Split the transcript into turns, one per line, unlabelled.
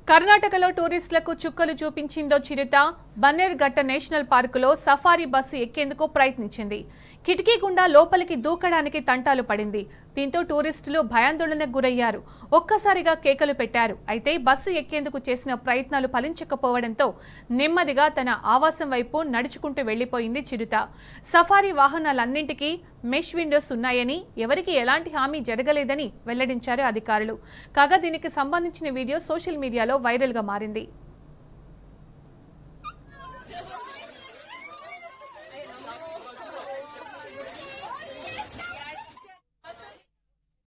కర్ణాటకలో టూరిస్టులకు చుక్కలు చూపించిందో చిరుత బన్నేర్ఘట్ట నేషనల్ పార్కులో సఫారీ బస్సు ఎక్కేందుకు ప్రయత్నించింది కిటికీ గుండా లోపలికి దూకడానికి తంటాలు పడింది దీంతో టూరిస్టులు భయాందోళనకు గురయ్యారు ఒక్కసారిగా కేకలు పెట్టారు అయితే బస్సు ఎక్కేందుకు చేసిన ప్రయత్నాలు ఫలించకపోవడంతో నెమ్మదిగా తన ఆవాసం వైపు నడుచుకుంటూ వెళ్లిపోయింది చిరుత సఫారీ వాహనాలన్నింటికీ మెష్ విండోస్ ఉన్నాయని ఎవరికి ఎలాంటి హామీ జరగలేదని వెల్లడించారు అధికారులు కాగా దీనికి సంబంధించిన వీడియో సోషల్ మీడియాలో వైరల్గా మారింది